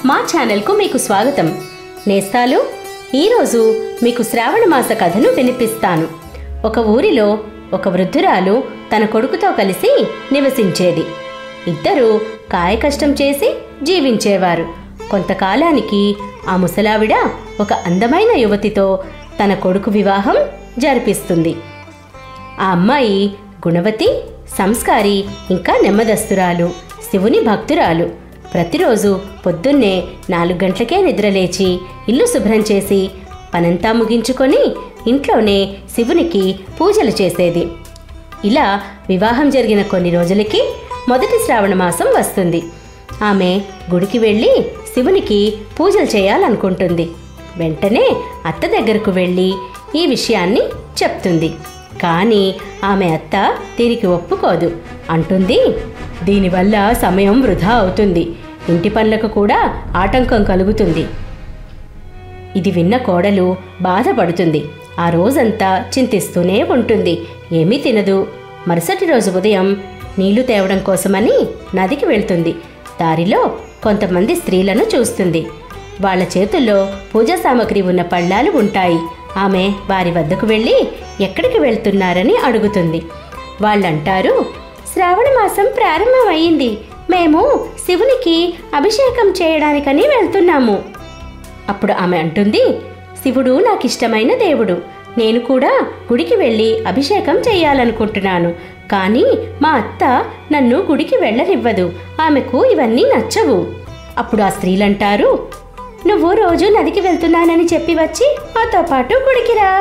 మా ఛానల్కు మీకు స్వాగతం నేస్తాలు ఈరోజు మీకు శ్రావణ మాస కథను వినిపిస్తాను ఒక ఊరిలో ఒక వృద్ధురాలు తన కొడుకుతో కలిసి నివసించేది ఇద్దరూ కాయకష్టం చేసి జీవించేవారు కొంతకాలానికి ఆ ముసలావిడ ఒక అందమైన యువతితో తన కొడుకు వివాహం జరిపిస్తుంది ఆ అమ్మాయి గుణవతి సంస్కారి ఇంకా నెమ్మదస్తురాలు శివుని భక్తురాలు ప్రతిరోజు పొద్దున్నే నాలుగు గంటలకే నిద్రలేచి ఇల్లు శుభ్రం చేసి పనంతా ముగించుకొని ఇంట్లోనే శివునికి పూజలు చేసేది ఇలా వివాహం జరిగిన కొన్ని రోజులకి మొదటి శ్రావణ మాసం వస్తుంది ఆమె గుడికి వెళ్ళి శివునికి పూజలు చేయాలనుకుంటుంది వెంటనే అత్త దగ్గరకు వెళ్ళి ఈ విషయాన్ని చెప్తుంది కానీ ఆమె అత్త దీనికి ఒప్పుకోదు అంటుంది దీనివల్ల సమయం వృధా అవుతుంది ఇంటి పనులకు కూడా ఆటంకం కలుగుతుంది ఇది విన్న కోడలు బాధపడుతుంది ఆ రోజంతా చింతిస్తూనే ఉంటుంది ఏమీ తినదు మరుసటి రోజు ఉదయం నీళ్లు తేవడం కోసమని నదికి వెళ్తుంది దారిలో కొంతమంది స్త్రీలను చూస్తుంది వాళ్ళ చేతుల్లో పూజా సామాగ్రి ఉన్న పళ్ళాలు ఉంటాయి ఆమె వారి వద్దకు వెళ్ళి ఎక్కడికి వెళ్తున్నారని అడుగుతుంది వాళ్ళంటారు శ్రావణ మాసం ప్రారంభమైంది మేము శివునికి అభిషేకం చేయడానికని వెళ్తున్నాము అప్పుడు ఆమె అంటుంది శివుడు నాకు ఇష్టమైన దేవుడు నేను కూడా గుడికి వెళ్ళి అభిషేకం చేయాలనుకుంటున్నాను కానీ మా అత్త నన్ను గుడికి వెళ్ళనివ్వదు ఆమెకు ఇవన్నీ నచ్చవు అప్పుడు ఆ స్త్రీలంటారు నువ్వు రోజు నదికి వెళ్తున్నానని చెప్పి వచ్చి మాతో పాటు గుడికి రా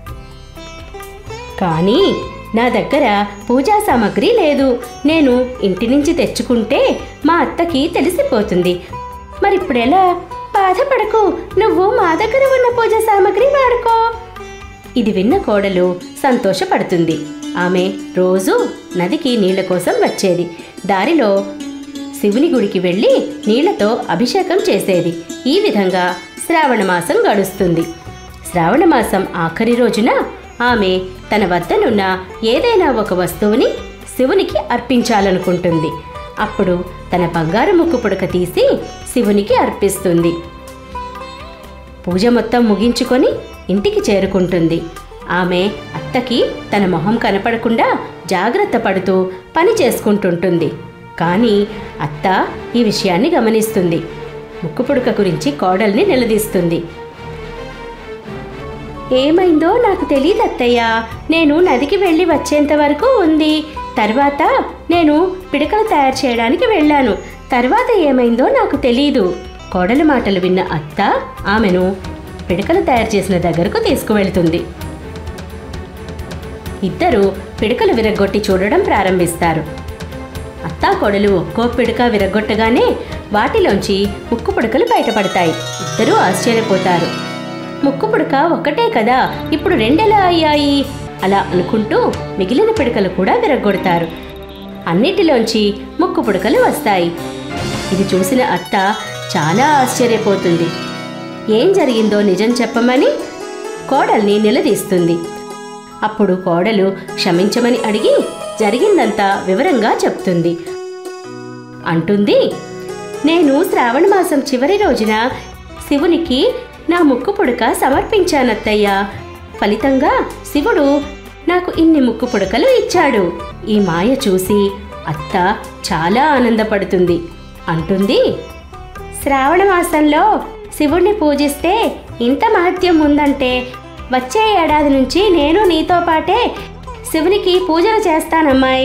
కానీ నా దగ్గర పూజా సామాగ్రి లేదు నేను ఇంటి నుంచి తెచ్చుకుంటే మా అత్తకి తెలిసిపోతుంది మరిప్పుడెలా బాధపడకు నువ్వు మా దగ్గర ఉన్న పూజా సామాగ్రి వాడుకో ఇది విన్న కోడలు సంతోషపడుతుంది ఆమె రోజు నదికి నీళ్ల కోసం వచ్చేది దారిలో శివుని గుడికి వెళ్ళి నీళ్లతో అభిషేకం చేసేది ఈ విధంగా శ్రావణ మాసం గడుస్తుంది శ్రావణ మాసం ఆఖరి రోజున ఆమె తన వద్దనున్న ఏదైనా ఒక వస్తువుని శివునికి అర్పించాలనుకుంటుంది అప్పుడు తన బంగారు ముక్కు పుడక తీసి శివునికి అర్పిస్తుంది పూజ మొత్తం ముగించుకొని ఇంటికి చేరుకుంటుంది ఆమె అత్తకి తన మొహం కనపడకుండా జాగ్రత్త పడుతూ పని చేసుకుంటుంటుంది కానీ అత్త ఈ విషయాన్ని గమనిస్తుంది ముక్కుపుడక గురించి కోడల్ని నిలదీస్తుంది ఏమైందో నాకు తెలియదు అత్తయ్య నేను నదికి వెళ్ళి వచ్చేంత వరకు ఉంది తర్వాత నేను పిడకలు తయారు చేయడానికి వెళ్ళాను తర్వాత ఏమైందో నాకు తెలియదు కోడలి మాటలు విన్న అత్త ఆమెను పిడకలు తయారు చేసిన దగ్గరకు తీసుకువెళ్తుంది ఇద్దరు పిడకలు విరగ్గొట్టి చూడడం ప్రారంభిస్తారు అత్తా కొడలు ఒక్కో పిడక విరగొట్టగానే వాటిలోంచి ముక్కు పుడకలు బయటపడతాయి ఇద్దరూ ఆశ్చర్యపోతారు ముక్కు పుడక ఒక్కటే కదా ఇప్పుడు రెండెలా అయ్యాయి అలా అనుకుంటూ మిగిలిన పిడకలు కూడా విరగొడతారు అన్నిటిలోంచి ముక్కు పుడకలు వస్తాయి ఇది చూసిన అత్త చాలా ఆశ్చర్యపోతుంది ఏం జరిగిందో నిజం చెప్పమని కోడల్ని నిలదీస్తుంది అప్పుడు కోడలు క్షమించమని అడిగి జరిగిందంతా వివరంగా చెప్తుంది అంటుంది నేను శ్రావణ మాసం చివరి రోజున శివునికి నా ముక్కు పుడక సమర్పించానత్తయ్యా ఫలితంగా శివుడు నాకు ఇన్ని ముక్కు పుడకలు ఇచ్చాడు ఈ మాయ చూసి అత్త చాలా ఆనందపడుతుంది అంటుంది శ్రావణ మాసంలో శివుణ్ణి పూజిస్తే ఇంత మహత్యం ఉందంటే వచ్చే ఏడాది నుంచి నేను నీతో పాటే శివునికి పూజలు చేస్తానమ్మాయి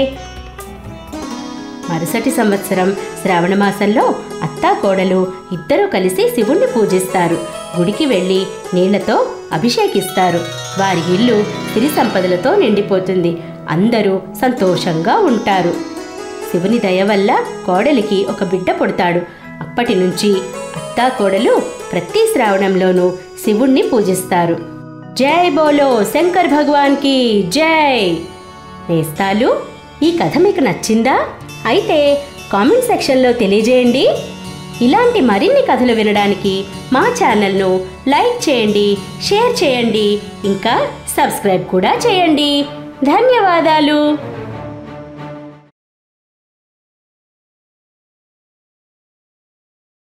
మరుసటి సంవత్సరం శ్రావణ మాసంలో అత్తా కోడలు ఇద్దరూ కలిసి శివుణ్ణి పూజిస్తారు గుడికి వెళ్ళి నీళ్లతో అభిషేకిస్తారు వారి ఇల్లు సిరి సంపదలతో నిండిపోతుంది అందరూ సంతోషంగా ఉంటారు శివుని దయ వల్ల కోడలికి ఒక బిడ్డ పుడతాడు అప్పటి నుంచి అత్తా కోడలు ప్రతి శ్రావణంలోనూ శివుణ్ణి పూజిస్తారు జై బోలో శంకర్ భగవాన్కి జై నేస్తాలు ఈ కథ మీకు నచ్చిందా అయితే కామెంట్ సెక్షన్లో తెలియజేయండి ఇలాంటి మరిన్ని కథలు వినడానికి మా ఛానల్ను లైక్ చేయండి షేర్ చేయండి ఇంకా సబ్స్క్రైబ్ కూడా చేయండి ధన్యవాదాలు